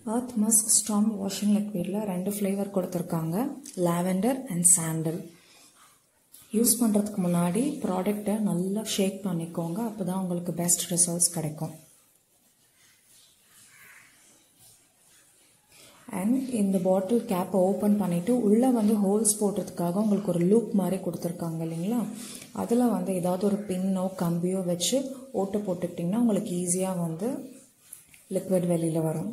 earth musk storm washing லிக்விடில் ரெண்டு flavour கொடுத்துருக்காங்க லாவெண்டர் அண்ட் சாண்டல் யூஸ் பண்ணுறதுக்கு முன்னாடி ப்ராடக்டை நல்லா ஷேக் பண்ணிக்கோங்க அப்போ தான் உங்களுக்கு பெஸ்ட் ரிசல்ட்ஸ் கிடைக்கும் அண்ட் இந்த பாட்டில் கேப்பை ஓப்பன் பண்ணிவிட்டு உள்ளே வந்து ஹோல்ஸ் போடுறதுக்காக உங்களுக்கு ஒரு லூப் மாதிரி கொடுத்துருக்காங்க இல்லைங்களா அதில் வந்து ஏதாவது ஒரு பின்னோ கம்பியோ வச்சு ஓட்டை போட்டுக்கிட்டிங்கன்னா உங்களுக்கு ஈஸியாக வந்து லிக்விட் வெளியில் வரும்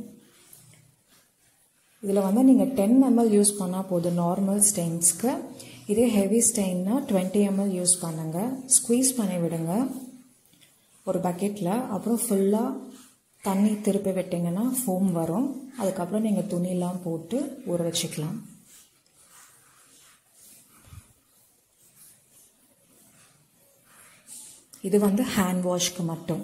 இதில் வந்து நீங்கள் டென் எம்எல் யூஸ் பண்ணால் போதும் நார்மல் ஸ்டெயின்ஸ்க்கு இதே ஹெவி ஸ்டெயின்னா டுவெண்ட்டி எம்எல் யூஸ் பண்ணுங்கள் ஸ்குவீஸ் பண்ணி விடுங்க ஒரு பக்கெட்டில் அப்புறம் ஃபுல்லாக தண்ணி திருப்பி விட்டிங்கன்னா ஃபோம் வரும் அதுக்கப்புறம் நீங்கள் துணிலாம் போட்டு ஊற வச்சுக்கலாம் இது வந்து ஹேண்ட் வாஷ்க்கு மட்டும்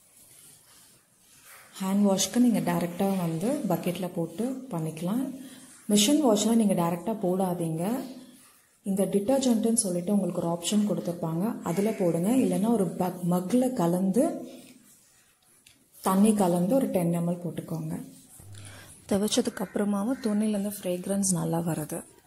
ஹேண்ட் வாஷ்க்கு நீங்கள் டேரெக்டாக வந்து பக்கெட்டில் போட்டு பண்ணிக்கலாம் மிஷின் வாஷ்னால் நீங்கள் டேரெக்டாக போடாதீங்க இந்த டிட்டர்ஜென்ட்டுன்னு சொல்லிட்டு உங்களுக்கு ஒரு ஆப்ஷன் கொடுத்துருப்பாங்க அதில் போடுங்க இல்லைன்னா ஒரு பக் மக்கில் கலந்து தண்ணி கலந்து ஒரு டென் எம்எல் போட்டுக்கோங்க துவைச்சதுக்கு அப்புறமாவும் துணிலேருந்து ஃப்ரேக்ரன்ஸ் நல்லா வருது